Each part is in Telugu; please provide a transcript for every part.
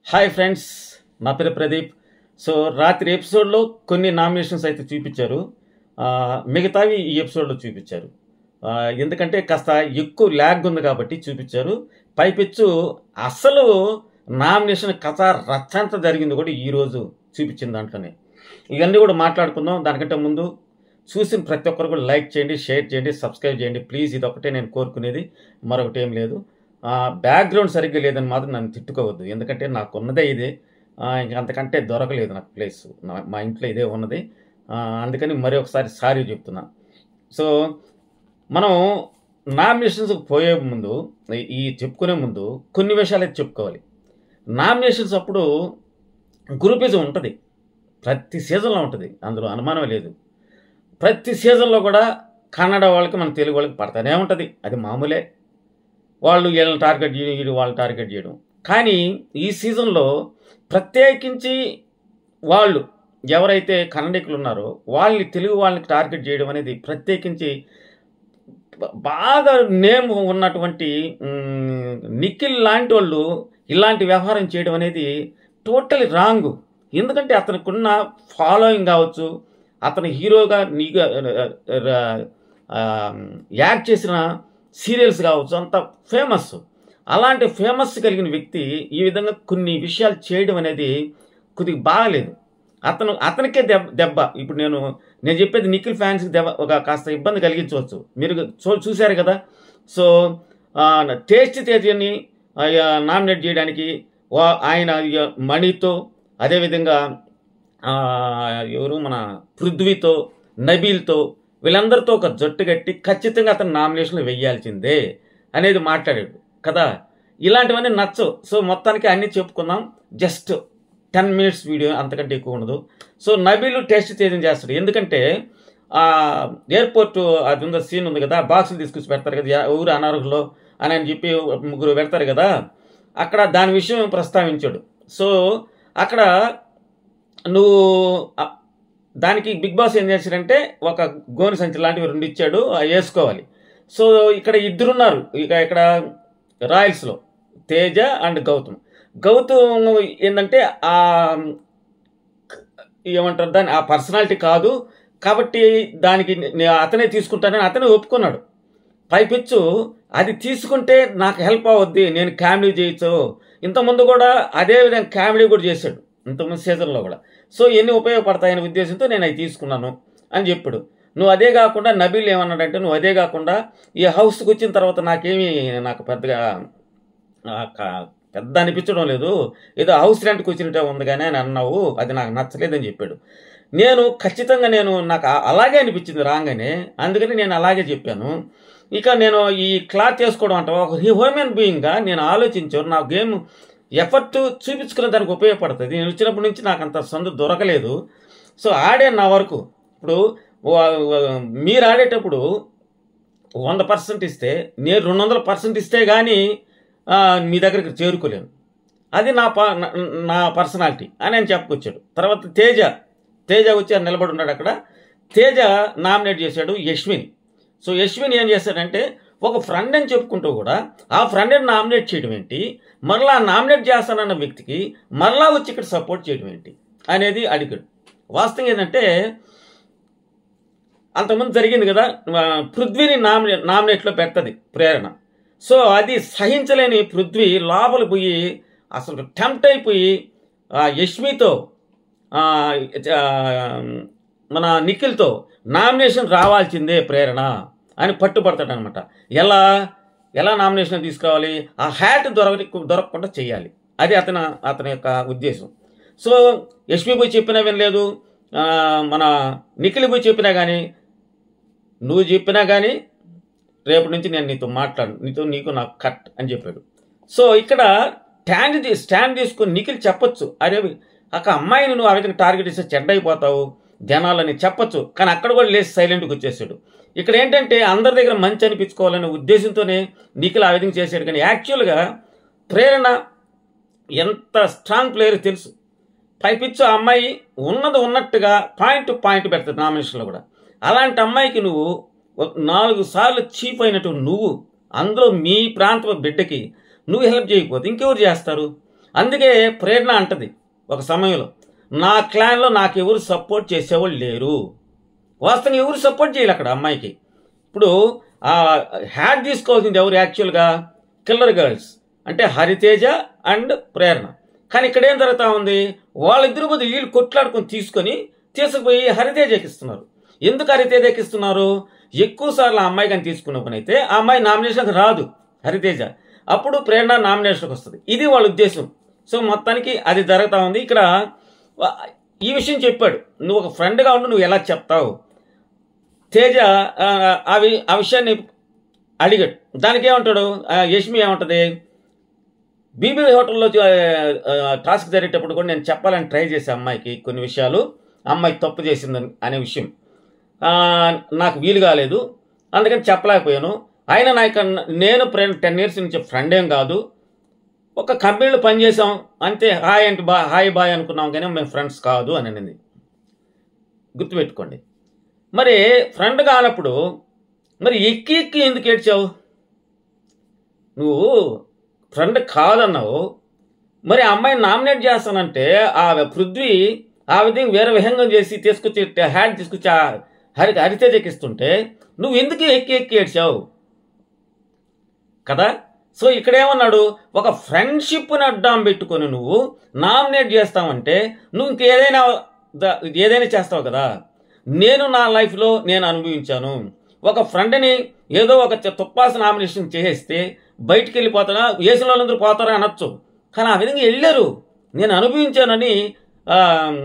హాయ్ ఫ్రెండ్స్ నా పేరు ప్రదీప్ సో రాత్రి ఎపిసోడ్లో కొన్ని నామినేషన్స్ అయితే చూపించారు ఆ, మిగతావి ఈ ఎపిసోడ్లో చూపించారు ఆ, ఎందుకంటే కాస్త ఎక్కువ ల్యాగ్ ఉంది కాబట్టి చూపించారు పైపెచ్చు అసలు నామినేషన్ కథ రచ్చంత జరిగింది కూడా ఈరోజు చూపించిన దాంట్లోనే ఇవన్నీ కూడా మాట్లాడుకుందాం దానికంటే ముందు చూసిన ప్రతి ఒక్కరు కూడా లైక్ చేయండి షేర్ చేయండి సబ్స్క్రైబ్ చేయండి ప్లీజ్ ఇది ఒకటే నేను కోరుకునేది మరొకటి ఏం లేదు బ్యాక్గ్రౌండ్ సరిగ్గా లేదని మాత్రం నన్ను తిట్టుకోవద్దు ఎందుకంటే నాకు ఉన్నదే ఇదే ఆ, ఇంక అంతకంటే దొరకలేదు నాకు ప్లేస్ నా- మా ఇంట్లో ఇదే ఉన్నది ఆ, అందుకని మరి ఒకసారి సారీ చెప్తున్నా సో మనం నామినేషన్స్కి పోయే ముందు ఈ- ఈ చెప్పుకునే ముందు కొన్ని విషయాలు అయితే చెప్పుకోవాలి నామినేషన్స్ అప్పుడు గ్రూపిజం ఉంటుంది ప్రతి సీజన్లో ఉంటుంది అందులో అనుమానం లేదు ప్రతి సీజన్లో కూడా కన్నడ వాళ్ళకి మన తెలుగు వాళ్ళకి పడతానే ఉంటుంది అది మామూలే వాళ్ళు వీళ్ళని టార్గెట్ చేయడం వీళ్ళు వాళ్ళని టార్గెట్ చేయడం కానీ ఈ సీజన్లో ప్రత్యేకించి వాళ్ళు ఎవరైతే కన్నడికులు ఉన్నారో వాళ్ళని తెలుగు వాళ్ళని టార్గెట్ చేయడం అనేది ప్రత్యేకించి బ- బాగా నేమ్ ఉన్నటువంటి మ్, నిఖిల్ లాంటి వాళ్ళు ఇలాంటి వ్యవహారం చేయడం అనేది టోటలీ రాంగ్ ఎందుకంటే అతనికి ఉన్న ఫాలోయింగ్ కావచ్చు అతను హీరోగా నీగా యాక్ట్ చేసిన సీరియల్స్ కావచ్చు అంత ఫేమస్ అలాంటి ఫేమస్ కలిగిన వ్యక్తి ఈ విధంగా కొన్ని విషయాలు చేయడం అనేది కొద్దిగా బాగలేదు అతను అతనికే దెబ్బ దెబ్బ ఇప్పుడు నేను నేను చెప్పేది నిఖిల్ ఫ్యాన్స్కి దెబ్బ ఒక కాస్త ఇబ్బంది కలిగించవచ్చు మీరు చూ చూశారు కదా సో టేస్ట్ తేజని నామినేట్ చేయడానికి వా- ఆయన ఇక మణితో అదేవిధంగా ఆ, ఎవరు మన పృథ్వీతో నబీల్తో వీళ్ళందరితో ఒక జట్టు కట్టి ఖచ్చితంగా అతను నామినేషన్లు వెయ్యాల్సిందే అనేది మాట్లాడాడు కదా ఇలాంటివన్నీ నచ్చవు సో మొత్తానికి అన్నీ చెప్పుకుందాం జస్ట్ టెన్ మినిట్స్ వీడియో అంతకంటే ఎక్కువ ఉండదు సో నబీలు టెస్ట్ తేదీ చేస్తాడు ఎందుకంటే ఆ, ఎయిర్పోర్ట్ అది ఉందో సీన్ ఉంది కదా బాక్సులు తీసుకొచ్చి పెడతారు కదా ఎ- ఊరు అనర్హులో అని అని చెప్పి ముగ్గురు పెడతారు కదా అక్కడ దాని విషయం ప్రస్తావించాడు సో అక్కడ నువ్వు ఆ- దానికి బిగ్ బాస్ ఏం చేశాడంటే ఒక గోని సంచి లాంటివి రెండు ఇచ్చాడు అవి వేసుకోవాలి సో ఇక్కడ ఇద్దరున్నారు ఇక ఇక్కడ రాయల్స్లో తేజ అండ్ గౌతమ్ గౌతమ్ ఏంటంటే ఆ ఏమంటారు దాన్ని ఆ పర్సనాలిటీ కాదు కాబట్టి దానికి నే- అతనే తీసుకుంటానని అతనే ఒప్పుకున్నాడు పైపెచ్చు అది తీసుకుంటే నాకు హెల్ప్ అవద్ది నేను కామెడీ చేయొచ్చు ఇంతకుముందు కూడా అదే విధంగా కామెడీ కూడా చేశాడు ఇంతకుముందు సీజన్లో కూడా సో ఎన్ని ఉపయోగపడతాయనే ఉద్దేశంతో నేను అవి తీసుకున్నాను అని చెప్పాడు నువ్వు అదే కాకుండా నబీల్ ఏమన్నాడంటే నువ్వు అదే కాకుండా ఈ హౌస్కి వచ్చిన తర్వాత నాకేమీ నాకు పెద్దగా ఆ, క- పెద్ద అనిపించడం లేదు ఏదో హౌస్ రెంట్కి వచ్చినట్టే ఉంది కానీ అని అన్నావు అది నాకు నచ్చలేదని చెప్పాడు నేను ఖచ్చితంగా నేను నాకు ఆ- అలాగే అనిపించింది రాగానే అందుకని నేను అలాగే చెప్పాను ఇక నేను ఈ క్లాత్ చేసుకోవడం అంటే ఒక హ్యూమన్ బీయింగ్గా నేను ఆలోచించాను నా గేమ్ ఎఫర్ట్ చూపించుకునే దానికి ఉపయోగపడుతుంది నేను వచ్చినప్పటి నుంచి నాకు అంత సందు దొరకలేదు సో ఆడే నా వరకు ఇప్పుడు వా- వా- మీరు ఆడేటప్పుడు వంద పర్సెంట్ ఇస్తే నేను రెండు వందల పర్సెంట్ ఇస్తే కానీ ఆ, మీ దగ్గరికి చేరుకోలేను అది నా ప నా- నా పర్సనాలిటీ అని ఆయన చెప్పుకొచ్చాడు తర్వాత తేజ తేజ వచ్చి ఆయన నిలబడి ఉన్నాడు అక్కడ తేజ నామినేట్ చేశాడు యశ్విని సో యశ్విని ఏం చేశాడంటే ఒక ఫ్రెండ్ అని చెప్పుకుంటూ కూడా ఆ ఫ్రెండ్ని నామినేట్ చేయడం ఏంటి మరలా నామినేట్ చేస్తానన్న వ్యక్తికి మరలా వచ్చి ఇక్కడ సపోర్ట్ చేయడం ఏంటి అనేది అడిగాడు వాస్తవం ఏంటంటే అంతకుముందు జరిగింది కదా ఆ, పృథ్వీని నామినే నామినేట్లో పెడుతుంది ప్రేరణ సో అది సహించలేని పృథ్వీ లోపల పోయి అసలు టెంప్ట్ అయిపోయి ఆ యష్మితో ఆ, ఆ, మన నిఖిల్తో నామినేషన్ రావాల్సిందే ప్రేరణ అని పట్టుబడతాడు అనమాట ఎలా ఎలా నామినేషన్ తీసుకురావాలి ఆ హ్యాట్ దొరక దొరకకుండా చేయాలి అది అతని అతని యొక్క ఉద్దేశం సో యష్మి పోయి చెప్పినా వినలేదు ఆ, మన నిఖిల్ పోయి చెప్పినా కానీ నువ్వు చెప్పినా కానీ రేపటి నుంచి నేను నీతో మాట్లాడు నీతో నీకు నాకు కట్ అని చెప్పాడు సో ఇక్కడ స్టాండ్ తీ- స్టాండ్ తీసుకొని నిఖిల్ చెప్పొచ్చు అరే అక్క అమ్మాయిని నువ్వు ఆ విధంగా టార్గెట్ ఇస్తే చెడ్డ అయిపోతావు జనాలని చెప్పొచ్చు కానీ అక్కడ కూడా లేచి సైలెంట్గా వచ్చేసాడు ఇక్కడ ఏంటంటే అందరి దగ్గర మంచి అనిపించుకోవాలనే ఉద్దేశంతోనే నిఖిల్ ఆ విధంగా చేశాడు కానీ యాక్చువల్గా ప్రేరణ ఎంత స్ట్రాంగ్ ప్లేయర్ తెలుసు పైపిచ్చు ఆ అమ్మాయి ఉన్నది ఉన్నట్టుగా పాయింట్ టు పాయింట్ పెడుతుంది నామినేషన్లో కూడా అలాంటి అమ్మాయికి నువ్వు ఒక నాలుగు సార్లు చీఫ్ అయినట్టు నువ్వు అందులో మీ ప్రాంత బిడ్డకి నువ్వు హెల్ప్ చేయకపోతే ఇంకెవరు చేస్తారు అందుకే ప్రేరణ అంటది ఒక సమయంలో నా క్లాన్లో నాకు ఎవరు సపోర్ట్ చేసేవాళ్ళు లేరు వాస్తవం ఎవరు సపోర్ట్ చేయాలి అక్కడ అమ్మాయికి ఇప్పుడు ఆ హ్యాడ్ తీసుకోవాల్సింది ఎవరు యాక్చువల్గా కిల్లర్ గర్ల్స్ అంటే హరితేజ అండ్ ప్రేరణ కానీ ఇక్కడ ఏం జరుగుతూ ఉంది వాళ్ళిద్దరు బదులు వీళ్ళు కొట్లాడుకొని తీసుకొని తీసుకుపోయి హరితేజకి ఇస్తున్నారు ఎందుకు హరితేజకి ఇస్తున్నారు ఎక్కువ సార్లు ఆ అమ్మాయి కానీ తీసుకున్న పని అయితే ఆ అమ్మాయి నామినేషన్కి రాదు హరితేజ అప్పుడు ప్రేరణ నామినేషన్కి వస్తుంది ఇది వాళ్ళ ఉద్దేశం సో మొత్తానికి అది జరుగుతూ ఉంది ఇక్కడ వా- ఈ విషయం చెప్పాడు నువ్వు ఒక ఫ్రెండ్గా ఉండి నువ్వు ఎలా చెప్తావు తేజ ఆ, ఆ వి- ఆ విషయాన్ని అడిగాడు దానికి ఏమంటాడు ఆ, యష్మి ఏమంటది బీబీ హోటల్లో ఆ, ఆ, టాస్క్ జరిగేటప్పుడు కూడా నేను చెప్పాలని ట్రై చేసే అమ్మాయికి కొన్ని విషయాలు అమ్మాయి తప్పు చేసిందని అనే విషయం ఆ, నాకు వీలు కాలేదు అందుకని చెప్పలేకపోయాను అయినా నాకు నేను టెన్ ఇయర్స్ నుంచి ఫ్రెండ్ ఏం కాదు ఒక కంపెనీలో పనిచేసాం అంతే హాయ్ అంటే బా హాయ్ బాయ్ అనుకున్నాం కానీ మేము ఫ్రెండ్స్ కాదు అని అనింది గుర్తుపెట్టుకోండి మరి ఫ్రెండ్ కానప్పుడు మరి ఎక్కి ఎక్కి ఎందుకు ఏడ్చావు నువ్వు ఫ్రెండ్ కాదన్నావు మరి ఆ అమ్మాయిని నామినేట్ చేస్తానంటే ఆ పృథ్వీ ఆ విధంగా వేరే విధంగా చేసి తీసుకొచ్చి హ్యాండ్ తీసుకొచ్చి ఆ హరి హరితేజ ఎక్కిస్తుంటే నువ్వు ఎందుకు ఎక్కి ఎక్కి ఏడ్చావు కదా సో ఇక్కడ ఏమన్నాడు ఒక ఫ్రెండ్షిప్ని అడ్డం పెట్టుకొని నువ్వు నామినేట్ చేస్తావంటే నువ్వు ఇంకేదైనా ద- ఏదైనా చేస్తావు కదా నేను నా లైఫ్లో నేను అనుభవించాను ఒక ఫ్రెండ్ని ఏదో ఒక చె- తుప్పాసి నామినేషన్ చేసేస్తే బయటికి వెళ్ళిపోతానా వేసిన వాళ్ళందరూ పోతారా అనొచ్చు కానీ ఆ విధంగా వెళ్ళారు నేను అనుభవించానని ఆ,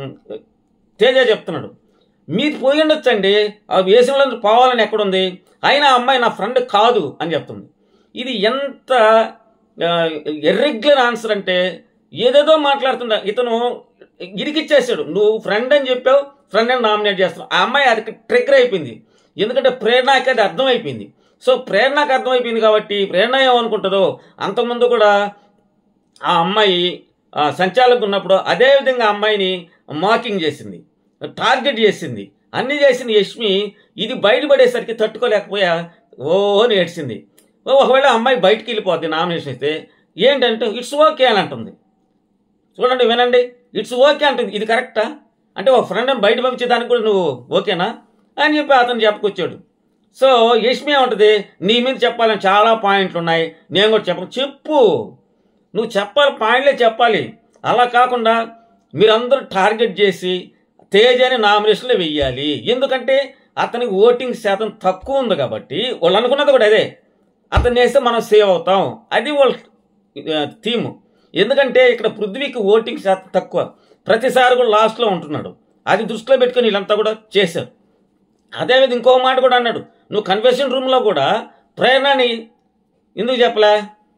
తేజ చెప్తున్నాడు మీరు పోయి ఉండొచ్చండి ఆ వేసిన వాళ్ళందరూ పోవాలని ఎక్కడుంది అయినా ఆ అమ్మాయి నా ఫ్రెండ్ కాదు అని చెప్తుంది ఇది ఎంత ఎర్రెగ్యులర్ ఆన్సర్ అంటే ఏదేదో మాట్లాడుతుండ ఇతను ఇరికిచ్చేసాడు నువ్వు ఫ్రెండ్ అని చెప్పావు ఫ్రెండ్ అని నామినేట్ చేస్తున్నావు ఆ అమ్మాయి అది ట్రిగ్గర్ అయిపోయింది ఎందుకంటే ప్రేరణకి అది అర్థమైపోయింది సో ప్రేరణకు అర్థమైపోయింది కాబట్టి ప్రేరణ ఏమనుకుంటుందో అంతకుముందు కూడా ఆ అమ్మాయి ఆ, సంచాలకుడు ఉన్నప్పుడు అదే విధంగా ఆ అమ్మాయిని మాకింగ్ చేసింది టార్గెట్ చేసింది అన్ని చేసింది యష్మి ఇది బయటపడేసరికి తట్టుకోలేకపోయా ఓ అని ఏడ్చింది ఓ, ఒకవేళ ఆ అమ్మాయి బయటికి వెళ్ళిపోద్ది నామినేషన్ ఇస్తే ఏంటంటే ఇట్స్ ఓకే అని అంటుంది చూడండి వినండి ఇట్స్ ఓకే అంటుంది ఇది కరెక్టా అంటే ఒక ఫ్రెండ్ని బయట పంపించేదానికి కూడా నువ్వు ఓకేనా అని చెప్పి అతను చెప్పుకొచ్చాడు సో యష్మి ఏమంటుంది నీ మీద చెప్పాలని చాలా పాయింట్లు ఉన్నాయి నేను కూడా చెప్పను చెప్పు నువ్వు చెప్పాలి పాయింట్లే చెప్పాలి అలా కాకుండా మీరందరూ టార్గెట్ చేసి తేజని నామినేషన్లో వెయ్యాలి ఎందుకంటే అతనికి ఓటింగ్ శాతం తక్కువ ఉంది కాబట్టి వాళ్ళు అనుకున్నది కూడా అదే అతన్ని వేస్తే మనం సేవ్ అవుతాం అది వాళ్ళ థీము ఎందుకంటే ఇక్కడ పృథ్వీకి ఓటింగ్ శాతం తక్కువ ప్రతిసారి కూడా లాస్ట్లో ఉంటున్నాడు అది దృష్టిలో పెట్టుకొని వీళ్ళంతా కూడా చేశారు అదేవిధంగా ఇంకో మాట కూడా అన్నాడు నువ్వు కన్వెన్షన్ రూమ్లో కూడా ప్రేరణని ఎందుకు చెప్పలే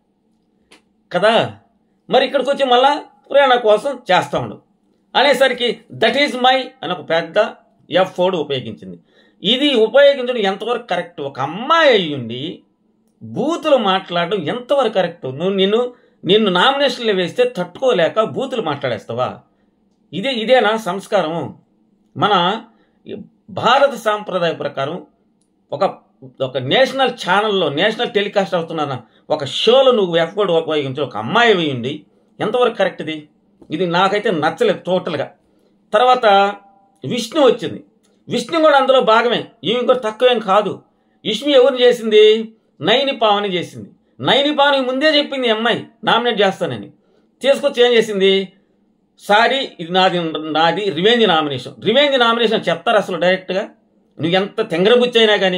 కదా మరి ఇక్కడికి వచ్చి మళ్ళా ప్రేరణ కోసం చేస్తా ఉండు అనేసరికి దట్ ఈజ్ మై అని ఒక పెద్ద ఎఫ్ ఫోర్డ్ ఉపయోగించింది ఇది ఉపయోగించడం ఎంతవరకు కరెక్ట్ ఒక అమ్మాయి అయ్యుండి బూతులు మాట్లాడడం ఎంతవరకు కరెక్ట్ నువ్వు నిన్ను నిన్ను నామినేషన్లో వేస్తే తట్టుకోలేక బూతులు మాట్లాడేస్తావా ఇదే ఇదేనా సంస్కారము మన భారత సాంప్రదాయ ప్రకారం ఒక ఒక నేషనల్ ఛానల్లో నేషనల్ టెలికాస్ట్ అవుతున్న ఒక షోలో నువ్వు ఎఫ్కోడ్ ఉపయోగించి ఒక అమ్మాయి వేయండి ఎంతవరకు కరెక్ట్ ఇది ఇది నాకైతే నచ్చలేదు టోటల్గా తర్వాత విష్ణు వచ్చింది విష్ణు కూడా అందులో భాగమే ఈమె కూడా తక్కువేం కాదు విష్ణు ఎవరిని చేసింది నైని పావని చేసింది నైని పావని ముందే చెప్పింది ఈ అమ్మాయి నామినేట్ చేస్తానని తీసుకొచ్చి ఏం చేసింది సారీ ఇది నాది నాది రివెంజ్ నామినేషన్ రివెంజ్ నామినేషన్ చెప్తారు అసలు డైరెక్ట్గా నువ్వు ఎంత తెంగరబుచ్చి అయినా కానీ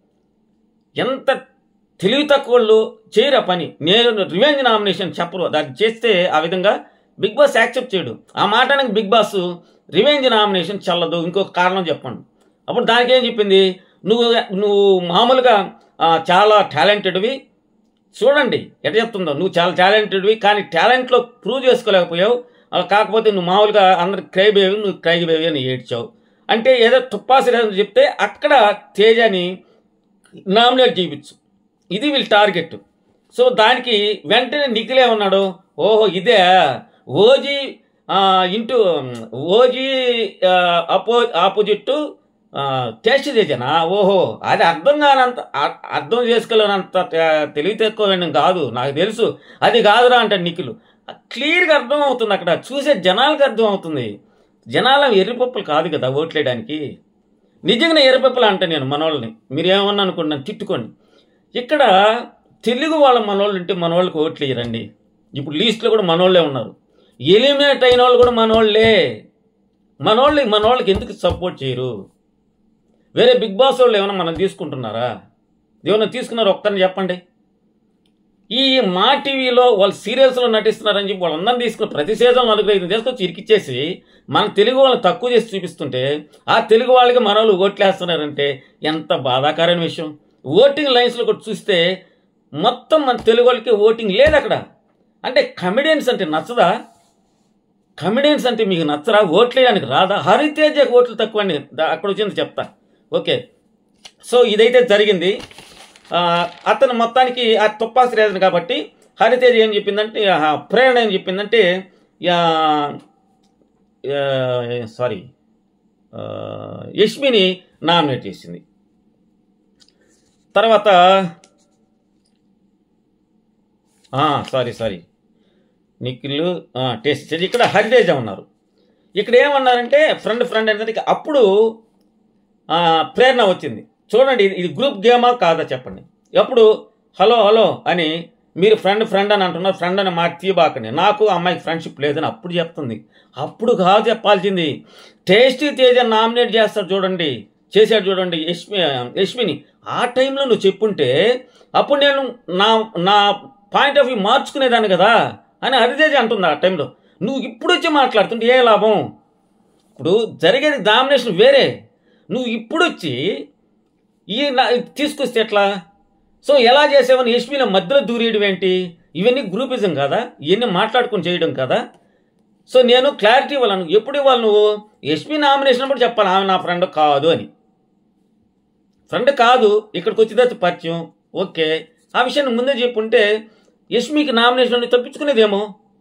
ఎంత తెలివి తక్కువ వాళ్ళు చేయరు ఆ పని నేను రివెంజ్ నామినేషన్ చెప్పరు అది చేస్తే ఆ విధంగా బిగ్ బాస్ యాక్సెప్ట్ చేయడు ఆ మాటానికి బిగ్ బాస్ రివెంజ్ నామినేషన్ చల్లదు ఇంకొక కారణం చెప్పండి అప్పుడు దానికి ఏం చెప్పింది నువ్వు నువ్వు మామూలుగా ఆ, చాలా టాలెంటెడ్వి చూడండి ఎట చెప్తుందో నువ్వు చాలా టాలెంటెడ్వి కానీ టాలెంట్లో ప్రూవ్ చేసుకోలేకపోయావు ఆ, కాకపోతే నువ్వు మామూలుగా అందరికి క్రై బేవి నువ్వు క్రై బేవి అని ఏడ్చావు అంటే ఏదో తుప్పాసి లేదని చెప్తే అక్కడ తేజని నామినేట్ చేయించు ఇది వీళ్ళ టార్గెట్ సో దానికి వెంటనే నిఖిలే ఉన్నాడు ఓహో ఇదే ఓజీ ఆ, ఇంటూ ఓజీ ఆ, అపో ఆపోజిట్ టెస్ట్ చేసానా ఓహో అది అర్థం కానంత అ- అర్థం చేసుకోలేనంత త- తెలివి తక్కువ కాదు నాకు తెలుసు అది కాదురా అంటే నిఖిలు క్లియర్గా అర్థం అవుతుంది అక్కడ చూసే జనాలకు అర్థం అవుతుంది జనాల ఎర్రిపప్పులు కాదు కదా ఓట్లేయడానికి నిజంగా ఎర్రపప్పులు అంట నేను మనోళ్ళని మీరు ఏమన్నా అనుకున్నాను తిట్టుకోండి ఇక్కడ తెలుగు వాళ్ళ మనోళ్ళు ఉంటే మనోళ్ళకి ఓట్లు వేయరండి ఇప్పుడు లీస్ట్లో కూడా మనోళ్ళే ఉన్నారు ఎలిమినేట్ అయిన వాళ్ళు కూడా మనోళ్ళే మనోళ్ళు మనోళ్ళకి ఎందుకు సపోర్ట్ చేయరు వేరే బిగ్ బాస్ వాళ్ళు ఏమైనా మనం తీసుకుంటున్నారా ఏమైనా తీసుకున్నారు ఒక్కరిని చెప్పండి ఈ మా టీవీలో వాళ్ళు సీరియల్స్లో నటిస్తున్నారని చెప్పి వాళ్ళందరినీ తీసుకుని ప్రతి సీజన్ నలుగురు ఐదు తీసుకొచ్చి ఇరికిచ్చేసి మన తెలుగు వాళ్ళని తక్కువ చేసి చూపిస్తుంటే ఆ తెలుగు వాళ్ళకి మన వాళ్ళు ఓట్లేస్తున్నారంటే ఎంత బాధాకరమైన విషయం ఓటింగ్ లైన్స్లో కూడా చూస్తే మొత్తం మన తెలుగు వాళ్ళకి ఓటింగ్ లేదు అక్కడ అంటే కమెడియన్స్ అంటే నచ్చదా కమెడియన్స్ అంటే మీకు నచ్చరా ఓట్లేయడానికి రాదా హరితేజకి ఓట్లు తక్కువ అండి దా- అక్కడ వచ్చింది చెప్తా ఓకే సో ఇదైతే జరిగింది ఆ, అతను మొత్తానికి ఆ తుప్పాసి రేజన్ కాబట్టి హరితేజ ఏం చెప్పిందంటే ఆ, ప్రేరణ ఏం చెప్పిందంటే సారీ యష్మిని నామినేట్ చేసింది తర్వాత సారీ సారీ నిఖిల్ టేస్ట్ చేసి ఇక్కడ హరితేజ ఉన్నారు ఇక్కడ ఏమన్నారంటే ఫ్రెండ్ ఫ్రెండ్ అనేది అప్పుడు ఆ, ప్రేరణ వచ్చింది చూడండి ఇది- ఇది గ్రూప్ గేమా కాదా చెప్పండి ఎప్పుడు హలో హలో అని మీరు ఫ్రెండ్ ఫ్రెండ్ అని అంటున్నారు ఫ్రెండ్ అని మాట తీయబాకండి నాకు అమ్మాయికి ఫ్రెండ్షిప్ లేదని అప్పుడు చెప్తుంది అప్పుడు కాదు చెప్పాల్సింది టేస్టీ తేజ నామినేట్ చేస్తాడు చూడండి చేశాడు చూడండి యష్మి యష్మిని ఆ టైంలో నువ్వు చెప్పుంటే అప్పుడు నేను నా నా పాయింట్ ఆఫ్ వ్యూ మార్చుకునేదాన్ని కదా అని హరితేజ అంటుంది ఆ టైంలో నువ్వు ఇప్పుడు వచ్చి మాట్లాడుతుంటే ఏ లాభం ఇప్పుడు జరిగేది డామినేషన్ వేరే నువ్వు ఇప్పుడు వచ్చి ఈ నా- తీసుకొస్తే ఎట్లా సో ఎలా చేసావని యష్మిల మధ్యలో దూరేయడం ఏంటి ఇవన్నీ గ్రూపిజం కదా ఇవన్నీ మాట్లాడుకొని చేయడం కదా సో నేను క్లారిటీ ఇవ్వాలను ఎప్పుడు ఇవ్వాలి నువ్వు యష్మి నామినేషన్ అప్పుడు చెప్పాలి ఆమె నా ఫ్రెండ్ కాదు అని ఫ్రెండ్ కాదు ఇక్కడికి వచ్చింది పరిచయం ఓకే ఆ విషయాన్ని ముందే చెప్పుంటే యష్మికి నామినేషన్ నుండి తప్పించుకునేదేమో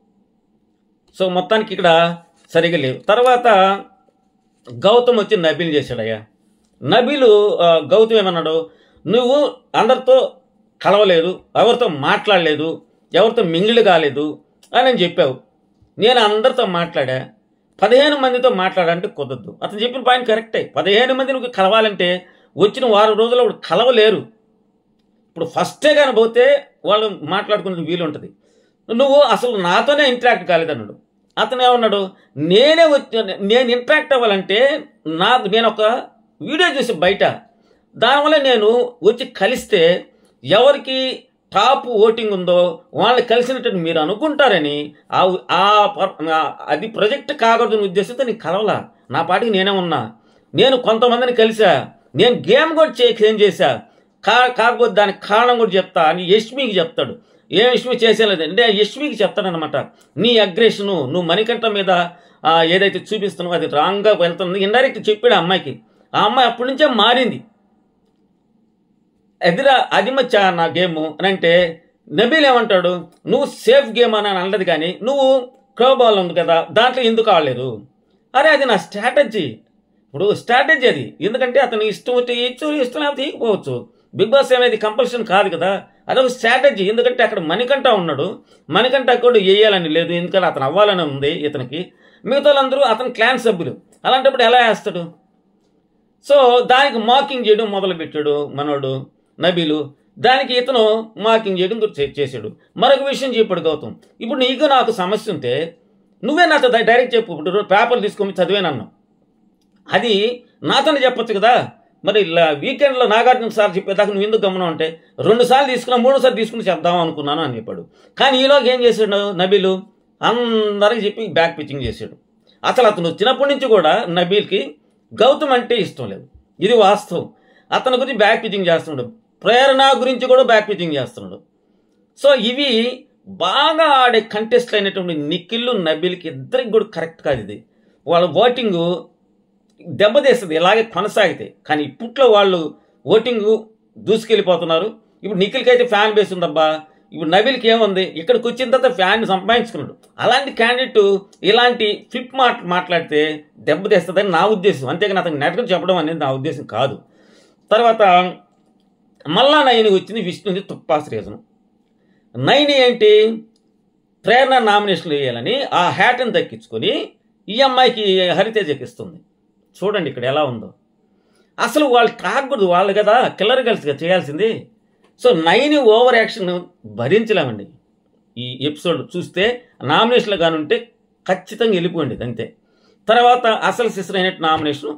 సో మొత్తానికి ఇక్కడ సరిగా లేవు తర్వాత గౌతమ్ వచ్చి నబీల్ చేశాడయ్యా నబీలు ఆ, గౌతమ్ ఏమన్నాడు నువ్వు అందరితో కలవలేదు ఎవరితో మాట్లాడలేదు ఎవరితో మింగిలి కాలేదు అని నేను చెప్పావు నేను అందరితో మాట్లాడా పదిహేను మందితో మాట్లాడంటే కుదరదు అతను చెప్పిన పాయింట్ కరెక్టే పదిహేను మంది నువ్వు కలవాలంటే వచ్చిన వారం రోజుల్లో ఇప్పుడు కలవలేరు ఇప్పుడు ఫస్టే కానీ పోతే వాళ్ళు మాట్లాడుకునే వీలు ఉంటుంది నువ్వు అసలు నాతోనే ఇంటరాక్ట్ కాలేదన్నాడు అతను ఏమన్నాడు నేనే వచ్చి నేను ఇంటరాక్ట్ అవ్వాలంటే నాకు నేను ఒక వీడియో చూసి బయట దానివల్ల నేను వచ్చి కలిస్తే ఎవరికి టాప్ ఓటింగ్ ఉందో వాళ్ళని కలిసినట్టు మీరు అనుకుంటారని ఆ ఆ ప- ఆ- అది ప్రొజెక్ట్ కాకూడదని ఉద్దేశంతో నేను కలవలా నా పాటికి నేనే ఉన్నా నేను కొంతమందిని కలిసా నేను గేమ్ కూడా చే చేంజ్ చేశా కా కాకపోతే దానికి కారణం కూడా చెప్తా అని యష్మికి చెప్తాడు ఏ యష్మి చేసేలేదు అంటే యష్మికి చెప్తాడనమాట నీ అగ్రెషను నువ్వు మణికంఠ మీద ఆ, ఏదైతే చూపిస్తున్నావు అది రాంగ్గా వెళ్తుంది ఇండైరెక్ట్ చెప్పాడు ఆ అమ్మాయికి ఆ అమ్మాయి అప్పటి నుంచే మారింది ఎదురా అది మచ్చా నా గేమ్ అని అంటే నబీల్ ఏమంటాడు నువ్వు సేఫ్ గేమ్ అని అనలేదు కానీ నువ్వు క్రో బాల్ ఉంది కదా దాంట్లో ఎందుకు ఆడలేదు అరే అది నా స్ట్రాటజీ ఇప్పుడు స్ట్రాటజీ అది ఎందుకంటే అతను ఇష్టం వచ్చి ఇచ్చు ఇష్టం లేకపోతే తీయకపోవచ్చు బిగ్ బాస్ అనేది కంపల్షన్ కాదు కదా అదొక స్ట్రాటజీ ఎందుకంటే అక్కడ మణికంఠ ఉన్నాడు మణికంఠ కూడా వేయాలని లేదు ఎందుకంటే అతను అవ్వాలని ఉంది ఇతనికి మిగతా వాళ్ళందరూ అతని క్లాన్ సభ్యులు అలాంటప్పుడు ఎలా వేస్తాడు సో దానికి మార్కింగ్ చేయడం మొదలుపెట్టాడు మనోడు నబీలు దానికి ఇతను మార్కింగ్ చేయడం గుర్తు చే- చేశాడు మరొక విషయం చెప్పాడు గౌతమ్ ఇప్పుడు నీకు నాకు సమస్య ఉంటే నువ్వే నాతో డై- డైరెక్ట్ చెప్పు ఇప్పుడు పేపర్లు తీసుకొని చదివేనన్నావు అది నాతోనే చెప్పొచ్చు కదా మరి ఇలా వీకెండ్లో నాగార్జున సార్ చెప్పేదాకా నువ్వు ఎందుకు గమనం అంటే రెండు సార్లు తీసుకున్నా మూడో సార్లు తీసుకుని చెప్దాం అనుకున్నాను అని చెప్పాడు కానీ ఈలోకి ఏం చేశాడు నబీలు అందరికి చెప్పి బ్యాక్ పిచ్చింగ్ చేశాడు అసలు అతను వచ్చినప్పటి నుంచి కూడా నబీల్కి గౌతమ్ అంటే ఇష్టం లేదు ఇది వాస్తవం అతని గురించి బ్యాక్ పిచ్చింగ్ చేస్తున్నాడు ప్రేరణ గురించి కూడా బ్యాక్ పిచ్చింగ్ చేస్తున్నాడు సో ఇవి బాగా ఆడే కంటెస్ట్లు అయినటువంటి నిఖిల్ నబీల్కి ఇద్దరికి కూడా కరెక్ట్ కాదు ఇది వాళ్ళ ఓటింగు దెబ్బతీస్తుంది ఇలాగే కొనసాగితే కానీ ఇప్పట్లో వాళ్ళు ఓటింగ్ దూసుకెళ్ళిపోతున్నారు ఇప్పుడు నిఖిల్కి అయితే ఫ్యాన్ బేస్ ఉందబ్బా ఇప్పుడు నబీల్కి ఏముంది ఇక్కడికి వచ్చిన తర్వాత ఫ్యాన్ సంపాదించుకున్నాడు అలాంటి క్యాండిడేట్ ఇలాంటి ఫ్లిప్ మాట మాట్లాడితే దెబ్బతీస్తుందని నా ఉద్దేశం అంతేగాని అతనికి నెట్గా చెప్పడం అనేది నా ఉద్దేశం కాదు తర్వాత మళ్ళా నైన్కి వచ్చింది విష్ణుది తుప్పాస్ రీజన్ నైన్ ఏంటి ప్రేరణ నామినేషన్లు వేయాలని ఆ హ్యాట్ని దక్కించుకొని ఈ అమ్మాయికి హరితేజకి ఇస్తుంది చూడండి ఇక్కడ ఎలా ఉందో అసలు వాళ్ళు కాకూడదు వాళ్ళు కదా కిల్లర్ గర్ల్స్గా చేయాల్సింది సో నైన్ ఓవర్ యాక్షన్ భరించలేమండి ఈ ఎపిసోడ్ చూస్తే నామినేషన్లు కానీ ఉంటే ఖచ్చితంగా వెళ్ళిపోండి అంతే తర్వాత అసలు సిస్టర్ అయినట్టు నామినేషన్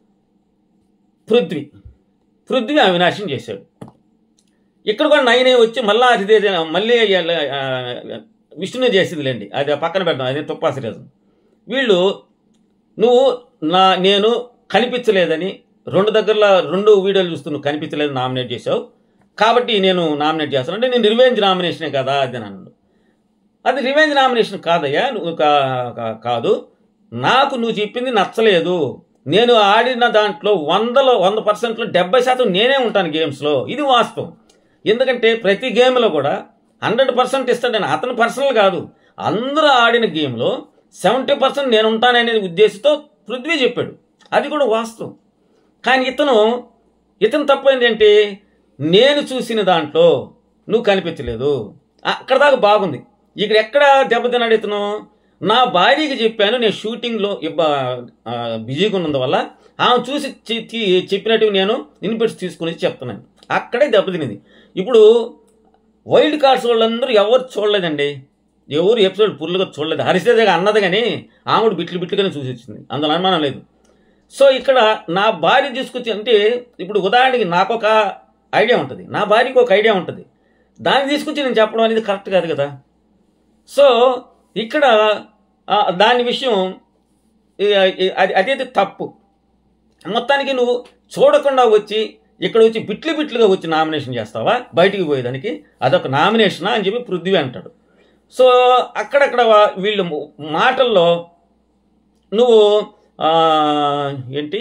పృథ్వీ పృథ్వీ అవినాశం చేశాడు ఇక్కడ కూడా నైనే వచ్చి మళ్ళా అతిథి మళ్ళీ ఆ, విష్ణునే చేసిందిలేండి అది పక్కన పెడదాం అదే తుప్పాసి రీజన్ వీళ్ళు నువ్వు నా నేను కనిపించలేదని రెండు దగ్గరలో రెండు వీడియోలు చూస్తూ నువ్వు కనిపించలేదని నామినేట్ చేసావు కాబట్టి నేను నామినేట్ చేస్తాను అంటే నేను రివెంజ్ నామినేషనే కదా అది అని అన్నాడు అది రివెంజ్ నామినేషన్ కాదయ్యా నువ్వు కా- కా- కాదు నాకు నువ్వు చెప్పింది నచ్చలేదు నేను ఆడిన దాంట్లో వందలో వంద పర్సెంట్లో డెబ్బై శాతం నేనే ఉంటాను గేమ్స్లో ఇది వాస్తవం ఎందుకంటే ప్రతి గేమ్లో కూడా హండ్రెడ్ పర్సెంట్ ఇస్తాడని అతను పర్సనల్ కాదు అందరూ ఆడిన గేమ్లో సెవెంటీ పర్సెంట్ నేను ఉంటాననే ఉద్దేశంతో పృథ్వీ చెప్పాడు అది కూడా వాస్తవం కానీ ఇతను ఇతను తప్పు ఏంటంటే నేను చూసిన దాంట్లో నువ్వు కనిపించలేదు అక్కడ దాకా బాగుంది ఇక్కడ ఎక్కడ దెబ్బతిన్నాడు ఇతను నా భార్యకి చెప్పాను నేను షూటింగ్లో ఇబ్బ- ఆ, బిజీగా ఉన్నందువల్ల ఆమె చూసి చి- చి- చెప్పినట్టు నేను ఇన్పుట్స్ తీసుకుని చెప్తున్నాను అక్కడే దెబ్బతినింది ఇప్పుడు వైల్డ్ కార్డ్స్ వాళ్ళందరూ ఎవరు చూడలేదండి ఎవరు ఎపిసోడ్ ఫుల్గా చూడలేదు హరిశ్రేజగా అన్నది కానీ ఆమెడు బిట్లు బిట్లుగానే చూసి వచ్చింది అందులో అనుమానం లేదు సో ఇక్కడ నా భార్య తీసుకొచ్చి అంటే ఇప్పుడు ఉదాహరణకి నాకు ఒక ఐడియా ఉంటుంది నా భార్యకి ఒక ఐడియా ఉంటుంది దాన్ని తీసుకొచ్చి నేను చెప్పడం అనేది కరెక్ట్ కాదు కదా సో ఇక్కడ ఆ, దాని విషయం ఈ- ఈ- అది అదైతే తప్పు మొత్తానికి నువ్వు చూడకుండా వచ్చి ఇక్కడ వచ్చి బిట్లు బిట్లుగా వచ్చి నామినేషన్ చేస్తావా బయటికి పోయేదానికి అదొక నామినేషనా అని చెప్పి పృథ్వీ అంటాడు సో అక్కడక్కడ వా- వీళ్ళు మాటల్లో నువ్వు ఆ, ఏంటి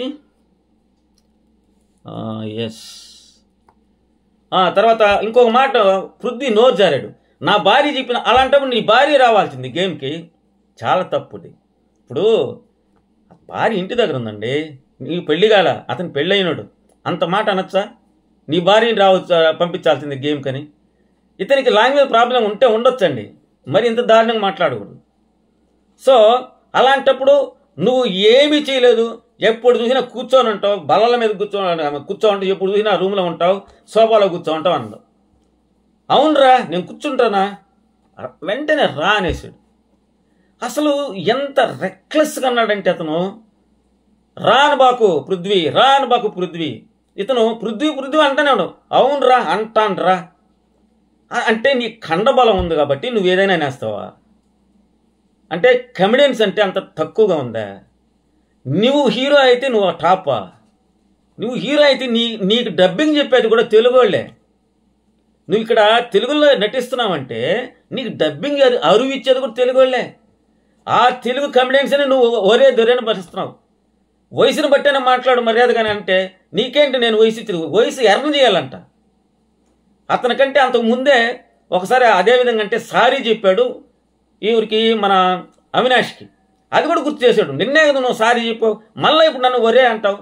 ఎస్ తర్వాత ఇంకొక మాట పృథ్వీ నోరు జారాడు నా భార్య చెప్పిన అలాంటప్పుడు నీ భార్య రావాల్సింది గేమ్కి చాలా తప్పుది ఇప్పుడు భార్య ఇంటి దగ్గర ఉందండి నీ పెళ్లి కాల అతను పెళ్ళైనడు అంత మాట అనొచ్చా నీ భార్యని రావచ్చు పంపించాల్సింది గేమ్ కని ఇతనికి లాంగ్వేజ్ ప్రాబ్లం ఉంటే ఉండొచ్చండి మరి ఇంత దారుణంగా మాట్లాడకూడదు సో అలాంటప్పుడు నువ్వు ఏమీ చేయలేదు ఎప్పుడు చూసినా కూర్చొని ఉంటావు బల్లల మీద కూర్చో కూర్చో ఉంటావు ఎప్పుడు చూసినా రూమ్లో ఉంటావు సోఫాలో కూర్చో ఉంటావు అన్నాడు అవునరా నేను కూర్చుంటానా వెంటనే రా అనేసాడు అసలు ఎంత రెక్లెస్గా అన్నాడంటే అతను రాను బాకు పృథ్వీ రాను బాకు పృథ్వీ ఇతను పృథ్వీ పృథ్వీ అంటానేవాడు అవునరా అంటాన్రా అ- అంటే నీ కండబలం ఉంది కాబట్టి నువ్వు ఏదైనా నేస్తావా అంటే కమెడియన్స్ అంటే అంత తక్కువగా ఉందా నువ్వు హీరో అయితే నువ్వు టాపా నువ్వు హీరో అయితే నీ నీకు డబ్బింగ్ చెప్పేది కూడా తెలుగు వాళ్ళే నువ్వు ఇక్కడ తెలుగులో నటిస్తున్నావంటే నీకు డబ్బింగ్ అది అరువు ఇచ్చేది కూడా తెలుగు వాళ్ళే ఆ తెలుగు కమెడియన్స్ అని నువ్వు ఒరే దొరేని భరిస్తున్నావు వయసును బట్టేనే మాట్లాడు మర్యాదగానే అంటే నీకేంటి నేను వయసు ఇచ్చేది వయసు ఎర్న చేయాలంట అతనికంటే అంతకు ముందే ఒకసారి అదే విధంగా అంటే సారీ చెప్పాడు ఈవిడికి మన అవినాష్కి అది కూడా గుర్తు చేశాడు నిన్నే కదా నువ్వు సారీ చెప్పు మళ్ళీ ఇప్పుడు నన్ను ఒరే అంటావు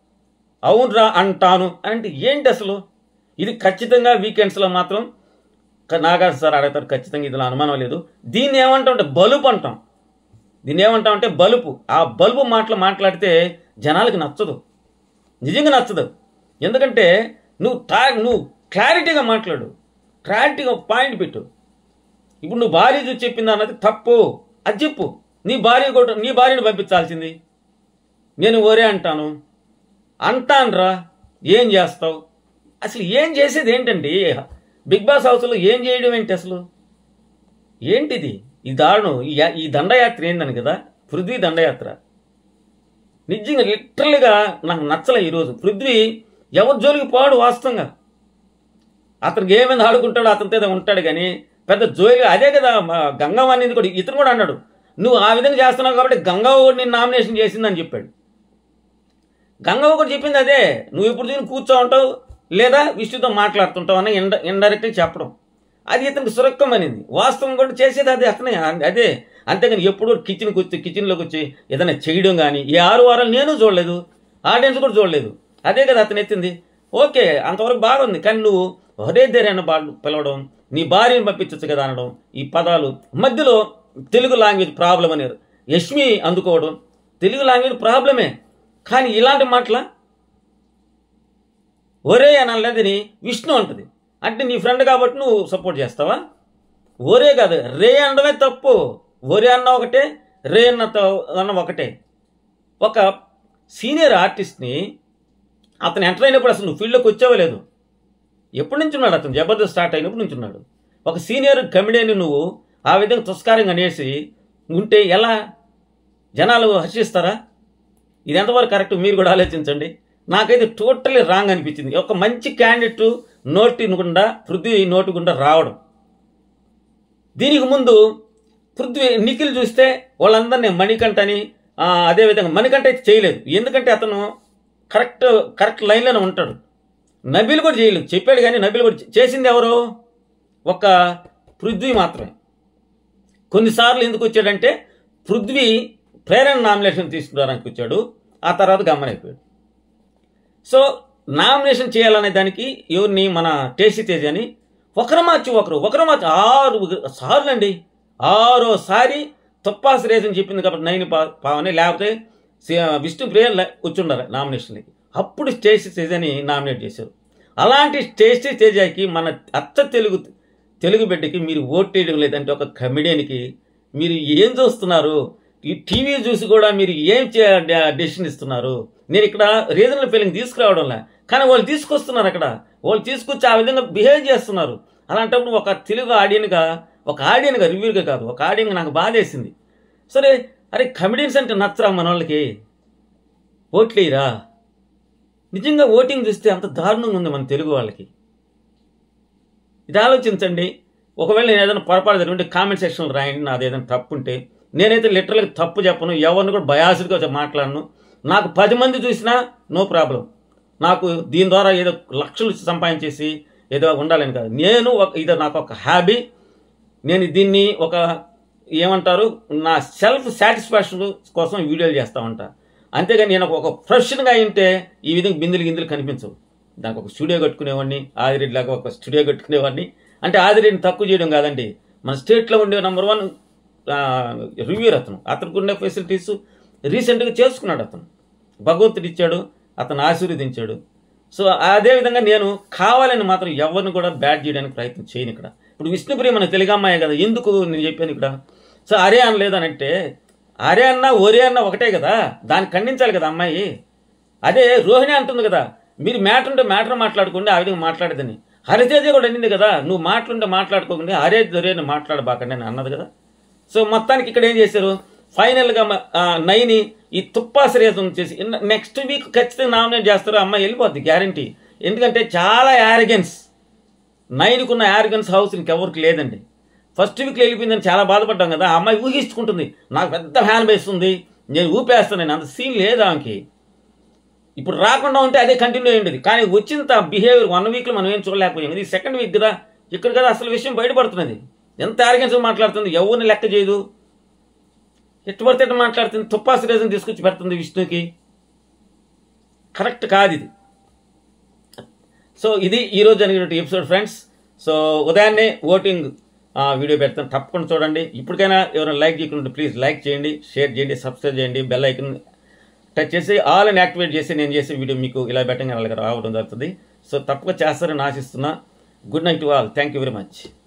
అవునరా అంటాను అంటే ఏంటి అసలు ఇది ఖచ్చితంగా వీకెండ్స్లో మాత్రం క- నాగార్జున సార్ అడుగుతారు ఖచ్చితంగా ఇందులో అనుమానం లేదు దీన్ని ఏమంటాం అంటే బలుపు అంటాం దీన్ని ఏమంటాం అంటే బలుపు ఆ బలుపు మాటలు మాట్లాడితే జనాలకి నచ్చదు నిజంగా నచ్చదు ఎందుకంటే నువ్వు టా నువ్వు క్లారిటీగా మాట్లాడు క్లారిటీగా పాయింట్ పెట్టు ఇప్పుడు నువ్వు భార్య చూసి చెప్పింది అన్నది తప్పు అది చెప్పు నీ భార్య కూడా నీ భార్యను పంపించాల్సింది నేను ఒరే అంటాను అంటానురా ఏం చేస్తావు అసలు ఏం చేసేది ఏంటండి బిగ్ బాస్ హౌస్లో ఏం చేయడం ఏంటి అసలు ఏంటిది ఈ దారుణం ఈ యా- ఈ దండయాత్ర ఏందని కదా పృథ్వీ దండయాత్ర నిజంగా లిటరల్గా నాకు నచ్చలే ఈరోజు పృథ్వీ ఎవరి జోలికి పోడు వాస్తవంగా అతనికి ఏమైంది ఆడుకుంటాడు అతనితో ఏదో ఉంటాడు కానీ పెద్ద జోలి అదే కదా మా గంగవ్వ అనేది కూడా ఇతను కూడా అన్నాడు నువ్వు ఆ విధంగా చేస్తున్నావు కాబట్టి గంగవ్వ కూడా నేను నామినేషన్ చేసిందని చెప్పాడు గంగవ్వ కూడా చెప్పింది అదే నువ్వు ఇప్పుడు దీన్ని కూర్చో ఉంటావు లేదా విష్ణుతో మాట్లాడుతుంటావు అని ఇండ ఇండైరెక్ట్గా చెప్పడం అది ఇతనికి సురక్కమనింది వాస్తవం కూడా చేసేది అదే అతనే అదే అంతేగాని ఎప్పుడు కిచెన్కి వచ్చి కిచెన్లోకి వచ్చి ఏదైనా చేయడం కానీ ఈ ఆరు వారాలు నేను చూడలేదు ఆడియన్స్ కూడా చూడలేదు అదే కదా అతను ఎత్తింది ఓకే అంతవరకు బాగుంది కానీ నువ్వు ఒరే దేరైన వాళ్ళు పిలవడం నీ భార్యను పంపించచ్చు కదా అనడం ఈ పదాలు మధ్యలో తెలుగు లాంగ్వేజ్ ప్రాబ్లం అని యష్మి అందుకోవడం తెలుగు లాంగ్వేజ్ ప్రాబ్లమే కానీ ఇలాంటి మాటల ఒరే అనలేదని విష్ణు అంటది అంటే నీ ఫ్రెండ్ కాబట్టి నువ్వు సపోర్ట్ చేస్తావా ఒరే కాదు రే అనడమే తప్పు ఒరే అన్న ఒకటే రే అన్న త- అన్న ఒకటే ఒక సీనియర్ ఆర్టిస్ట్ని అతను ఎంటర్ అయినప్పుడు అసలు నువ్వు ఫీల్డ్లోకి వచ్చావో లేదు ఎప్పటి నుంచి ఉన్నాడు అతను జబర్దస్త్ స్టార్ట్ అయినప్పటి నుంచి ఉన్నాడు ఒక సీనియర్ కమెడియన్ నువ్వు ఆ విధంగా తుస్కారంగా అనేసి ఉంటే ఎలా జనాలు హర్షిస్తారా ఇది ఎంతవరకు కరెక్ట్ మీరు కూడా ఆలోచించండి నాకైతే టోటల్లీ రాంగ్ అనిపించింది ఒక మంచి క్యాండిడేట్ నోటి గుండా పృథ్వీ నోటి గుండా రావడం దీనికి ముందు పృథ్వీ నిఖిల్ చూస్తే వాళ్ళందరినీ మణికంఠని ఆ, అదేవిధంగా మణికంఠ అయితే చేయలేదు ఎందుకంటే అతను కరెక్ట్ కరెక్ట్ లైన్లోనే ఉంటాడు నబీల్ కూడా చేయలేదు చెప్పాడు కానీ నబీల్ కూడా చే- చేసింది ఎవరు ఒక పృథ్వీ మాత్రమే కొన్నిసార్లు ఎందుకు వచ్చాడంటే పృథ్వీ ప్రేరణ నామినేషన్ తీసుకురావడానికి వచ్చాడు ఆ తర్వాత గమ్మనైపోయాడు సో నామినేషన్ చేయాలనే దానికి ఎవరిని మన టేసీ తేజ్ అని ఒకరు మార్చి ఒకరు ఒకరు మార్చి ఆరు సార్లు అండి ఆరోసారి తుప్పాసి రేసని చెప్పింది కాబట్టి నైన్ పా పావని లేకపోతే సి- విష్ణు ప్రియ వచ్చుండారు నామినేషన్లకి అప్పుడు స్టేసీ తేజ్ అని నామినేట్ చేశారు అలాంటి స్టేసీ తేజకి మన అచ్చ తెలుగు తెలుగు బిడ్డకి మీరు ఓటేయడం లేదంటే ఒక కమెడియన్కి మీరు ఏం చూస్తున్నారు ఈ టీవీ చూసి కూడా మీరు ఏం డెసిషన్ ఇస్తున్నారు నేను ఇక్కడ రీజనల్ ఫీలింగ్ తీసుకురావడంలే కానీ వాళ్ళు తీసుకొస్తున్నారు అక్కడ వాళ్ళు తీసుకొచ్చి ఆ విధంగా బిహేవ్ చేస్తున్నారు అలాంటప్పుడు ఒక తెలుగు ఆడియన్గా ఒక ఆడియన్గా రివ్యూగా కాదు ఒక ఆడియన్గా నాకు బాధేసింది సరే అరే కమెడియన్స్ అంటే నచ్చరా మన వాళ్ళకి ఓట్లేయరా నిజంగా ఓటింగ్ చూస్తే అంత దారుణంగా ఉంది మన తెలుగు వాళ్ళకి ఇది ఆలోచించండి ఒకవేళ నేను ఏదైనా పొరపాటు జరిగింటే కామెంట్ సెక్షన్లో రాయండి నాది ఏదైనా తప్పు ఉంటే నేనైతే లిటరల్గా తప్పు చెప్పను ఎవరిని కూడా బయాసుడిగా మాట్లాడను నాకు పది మంది చూసినా నో ప్రాబ్లం నాకు దీని ద్వారా ఏదో లక్షలు సంపాదించేసి ఏదో ఉండాలని కాదు నేను ఒక ఇది నాకు ఒక హ్యాబీ నేను దీన్ని ఒక ఏమంటారు నా సెల్ఫ్ సాటిస్ఫాక్షన్ కోసం వీడియోలు చేస్తూ ఉంటా అంతేగాని నేను ఒక ప్రొఫెషన్గా అయింటే ఈ విధంగా బిందులు గిన్నెలు కనిపించవు దానికి ఒక స్టూడియో కట్టుకునేవాడిని ఆదిరెడ్డి లాగా ఒక స్టూడియో కట్టుకునేవాడిని అంటే ఆదిరెడ్డిని తక్కువ చేయడం కాదండి మన స్టేట్లో ఉండే నెంబర్ వన్ రివ్యూర్ అతను అతనికి ఉండే ఫెసిలిటీస్ రీసెంట్గా చేసుకున్నాడు అతను భగవంతుడు ఇచ్చాడు అతను ఆశీర్వదించాడు సో అదే విధంగా నేను కావాలని మాత్రం ఎవరిని కూడా బ్యాడ్ చేయడానికి ప్రయత్నం చేయను ఇక్కడ ఇప్పుడు విష్ణుప్రియ మన తెలుగు అమ్మాయి కదా ఎందుకు నేను చెప్పాను ఇక్కడ సో అరే అని లేదనంటే అరే అన్న ఒరే అన్న ఒకటే కదా దాన్ని ఖండించాలి కదా అమ్మాయి అదే రోహిణి అంటుంది కదా మీరు మ్యాటర్ ఉంటే మ్యాటర్ మాట్లాడుకోండి ఆ విధంగా మాట్లాడదని హరితేజ కూడా అనింది కదా నువ్వు మాట్లాడుంటే మాట్లాడుకోకుండా అరే దొరే అని మాట్లాడబాకండి అని అన్నది కదా సో మొత్తానికి ఇక్కడ ఏం చేశారు ఫైనల్గా మ- ఆ, నైని ఈ తుప్పాసి రేసం చేసి నెక్స్ట్ వీక్ ఖచ్చితంగా నామినేట్ చేస్తారు అమ్మాయి వెళ్ళిపోద్ది గ్యారంటీ ఎందుకంటే చాలా యారగెన్స్ నైన్కున్న యారగెన్స్ హౌస్ ఇంకెవరికి లేదండి ఫస్ట్ వీక్లో వెళ్ళిపోయిందని చాలా బాధపడ్డాం కదా ఆ అమ్మాయి ఊహించుకుంటుంది నాకు పెద్ద ఫ్యాన్ బేస్ ఉంది నేను ఊపేస్తాను నేను అంత సీన్ లేదు ఆమెకి ఇప్పుడు రాకుండా ఉంటే అదే కంటిన్యూ అయ్యింది కానీ వచ్చిన బిహేవియర్ వన్ వీక్లో మనం ఏం చూడలేకపోయాం ఇది సెకండ్ వీక్ కదా ఇక్కడ కదా అసలు విషయం బయటపడుతున్నది ఎంత ఆరోగ్యం మాట్లాడుతుంది ఎవరిని లెక్క చేయదు ఎట్టు పడితే ఎట్టు మాట్లాడుతుంది తుప్పాసి రేజన్ తీసుకొచ్చి పెడుతుంది విష్ణుకి కరెక్ట్ కాదు ఇది సో ఇది ఈరోజు జరిగినటువంటి ఎపిసోడ్ ఫ్రెండ్స్ సో ఉదయాన్నే ఓటింగ్ ఆ, వీడియో పెడతాను తప్పకుండా చూడండి ఇప్పటికైనా ఎవరైనా లైక్ చేయకుండా ప్లీజ్ లైక్ చేయండి షేర్ చేయండి సబ్స్క్రైబ్ చేయండి బెల్ ఐకన్ టచ్ చేసి ఆల్ అని యాక్టివేట్ చేసి నేను చేసే వీడియో మీకు ఇలా పెట్టంగా అలాగే రావడం జరుగుతుంది సో తప్పక చేస్తారని ఆశిస్తున్నా good night to all thank you very much